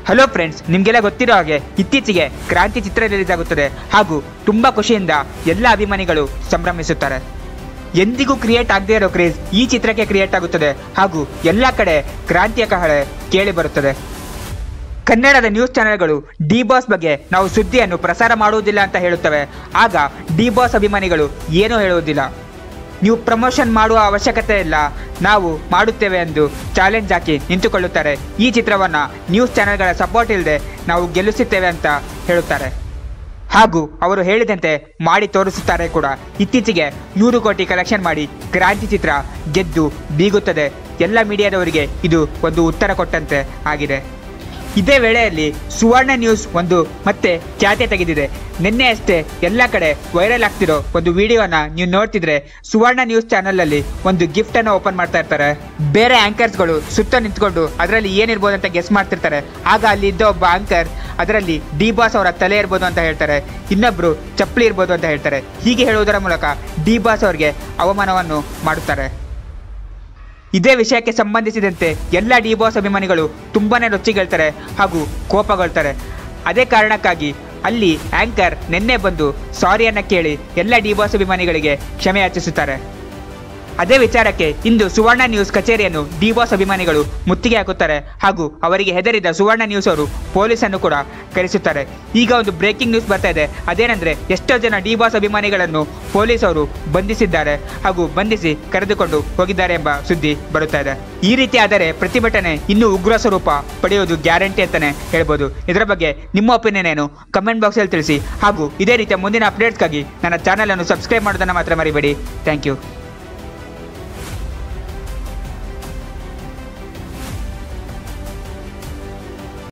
hello friends ನಿಮಗೆಲ್ಲ ಗೊತ್ತಿರೋ ಹಾಗೆ ಇತ್ತೀಚೆಗೆ ಕ್ರಾಂತಿ ಚಿತ್ರ ರಿಲೀಸ್ ಆಗುತ್ತದೆ ಹಾಗೂ ತುಂಬಾ ಖುಷಿಯಿಂದ ಎಲ್ಲ ಅಭಿಮಾನಿಗಳು ಸಂಭ್ರಮಿಸುತ್ತಾರೆ ಎಂದಿಗೂ ಕ್ರಿಯೇಟ್ ಆಗದೇ ಇರೋ ಕ್ರೇಜ್ ಈ ಚಿತ್ರಕ್ಕೆ ಕ್ರಿಯೇಟ್ ಆಗುತ್ತದೆ ಹಾಗೂ ಎಲ್ಲ ಕಡೆ ಕ್ರಾಂತಿಯ ಕಹಳೆ ಕೇಳಿ ಬರುತ್ತದೆ ಕನ್ನಡದ ನ್ಯೂಸ್ ಚಾನೆಲ್ಗಳು ಡಿ ಬಾಸ್ ಬಗ್ಗೆ ನಾವು ಸುದ್ದಿಯನ್ನು ಪ್ರಸಾರ ಮಾಡುವುದಿಲ್ಲ ಅಂತ ಹೇಳುತ್ತವೆ ಆಗ ಡಿ ಬಾಸ್ ಅಭಿಮಾನಿಗಳು ಏನೂ ಹೇಳುವುದಿಲ್ಲ ನೀವು ಪ್ರಮೋಷನ್ ಮಾಡುವ ಅವಶ್ಯಕತೆ ಇಲ್ಲ ನಾವು ಮಾಡುತ್ತೇವೆ ಎಂದು ಚಾಲೆಂಜ್ ಹಾಕಿ ನಿಂತುಕೊಳ್ಳುತ್ತಾರೆ ಈ ಚಿತ್ರವನ್ನ ನ್ಯೂಸ್ ಚಾನೆಲ್ಗಳ ಸಪೋರ್ಟ್ ಇಲ್ಲದೆ ನಾವು ಗೆಲ್ಲಿಸುತ್ತೇವೆ ಅಂತ ಹೇಳುತ್ತಾರೆ ಹಾಗೂ ಅವರು ಹೇಳಿದಂತೆ ಮಾಡಿ ತೋರಿಸುತ್ತಾರೆ ಕೂಡ ಇತ್ತೀಚೆಗೆ ನೂರು ಕೋಟಿ ಕಲೆಕ್ಷನ್ ಮಾಡಿ ಕ್ರಾಂತಿ ಚಿತ್ರ ಗೆದ್ದು ಬೀಗುತ್ತದೆ ಎಲ್ಲ ಮೀಡಿಯಾದವರಿಗೆ ಇದು ಒಂದು ಉತ್ತರ ಕೊಟ್ಟಂತೆ ಆಗಿದೆ ಇದೇ ವೇಳೆಯಲ್ಲಿ ಸುವರ್ಣ ನ್ಯೂಸ್ ಒಂದು ಮತ್ತೆ ಖ್ಯಾತೆ ತೆಗೆದಿದೆ ನಿನ್ನೆ ಅಷ್ಟೇ ಎಲ್ಲ ಕಡೆ ವೈರಲ್ ಆಗ್ತಿರೋ ಒಂದು ವಿಡಿಯೋನ ನೀವು ನೋಡ್ತಿದ್ರೆ ಸುವರ್ಣ ನ್ಯೂಸ್ ಚಾನೆಲ್ ಅಲ್ಲಿ ಒಂದು ಗಿಫ್ಟ್ ಅನ್ನು ಓಪನ್ ಮಾಡ್ತಾ ಇರ್ತಾರೆ ಬೇರೆ ಆಂಕರ್ಸ್ಗಳು ಸುತ್ತ ನಿಂತ್ಕೊಂಡು ಅದರಲ್ಲಿ ಏನಿರ್ಬೋದು ಅಂತ ಗೆಸ್ ಮಾಡ್ತಿರ್ತಾರೆ ಆಗ ಅಲ್ಲಿ ಇದ್ದ ಒಬ್ಬ ಆಂಕರ್ ಅದರಲ್ಲಿ ಡಿ ಬಾಸ್ ಅವರ ತಲೆ ಇರ್ಬೋದು ಅಂತ ಹೇಳ್ತಾರೆ ಇನ್ನೊಬ್ರು ಚಪ್ಪಲಿ ಇರ್ಬೋದು ಅಂತ ಹೇಳ್ತಾರೆ ಹೀಗೆ ಹೇಳುವುದರ ಮೂಲಕ ಡಿ ಬಾಸ್ ಅವರಿಗೆ ಅವಮಾನವನ್ನು ಮಾಡುತ್ತಾರೆ ಇದೇ ವಿಷಯಕ್ಕೆ ಸಂಬಂಧಿಸಿದಂತೆ ಎಲ್ಲ ಡಿ ಬಾಸ್ ಅಭಿಮಾನಿಗಳು ತುಂಬಾನೇ ರೊಚ್ಚಿಗೆಳ್ತಾರೆ ಹಾಗೂ ಕೋಪಗೊಳ್ತಾರೆ ಅದೇ ಕಾರಣಕ್ಕಾಗಿ ಅಲ್ಲಿ ಆಂಕರ್ ನಿನ್ನೆ ಬಂದು ಸಾರಿಯನ್ನ ಕೇಳಿ ಎಲ್ಲ ಡಿ ಬಾಸ್ ಅಭಿಮಾನಿಗಳಿಗೆ ಕ್ಷಮೆ ಯಾಚಿಸುತ್ತಾರೆ ಅದೇ ವಿಚಾರಕ್ಕೆ ಇಂದು ಸುವರ್ಣ ನ್ಯೂಸ್ ಕಚೇರಿಯನ್ನು ಡಿ ಬಾಸ್ ಅಭಿಮಾನಿಗಳು ಮುತ್ತಿಗೆ ಹಾಕುತ್ತಾರೆ ಹಾಗೂ ಅವರಿಗೆ ಹೆದರಿದ ಸುವರ್ಣ ನ್ಯೂಸ್ ಅವರು ಪೊಲೀಸನ್ನು ಕೂಡ ಕರೆಸುತ್ತಾರೆ ಈಗ ಒಂದು ಬ್ರೇಕಿಂಗ್ ನ್ಯೂಸ್ ಬರ್ತಾ ಇದೆ ಅದೇನೆಂದ್ರೆ ಎಷ್ಟೋ ಜನ ಡಿ ಬಾಸ್ ಅಭಿಮಾನಿಗಳನ್ನು ಪೊಲೀಸರು ಬಂಧಿಸಿದ್ದಾರೆ ಹಾಗೂ ಬಂಧಿಸಿ ಕರೆದುಕೊಂಡು ಹೋಗಿದ್ದಾರೆ ಎಂಬ ಸುದ್ದಿ ಬರುತ್ತಾ ಇದೆ ಈ ರೀತಿ ಆದರೆ ಪ್ರತಿಭಟನೆ ಇನ್ನೂ ಉಗ್ರ ಸ್ವರೂಪ ಪಡೆಯುವುದು ಗ್ಯಾರಂಟಿ ಅಂತಾನೆ ಹೇಳ್ಬೋದು ಇದರ ಬಗ್ಗೆ ನಿಮ್ಮ ಒಪಿನಿಯನ್ ಏನು ಕಮೆಂಟ್ ಬಾಕ್ಸಲ್ಲಿ ತಿಳಿಸಿ ಹಾಗೂ ಇದೇ ರೀತಿಯ ಮುಂದಿನ ಅಪ್ಡೇಟ್ಸ್ಗಾಗಿ ನನ್ನ ಚಾನಲ್ ಅನ್ನು ಸಬ್ಸ್ಕ್ರೈಬ್ ಮಾಡೋದನ್ನು ಮಾತ್ರ ಮರಿಬೇಡಿ ಥ್ಯಾಂಕ್ ಯು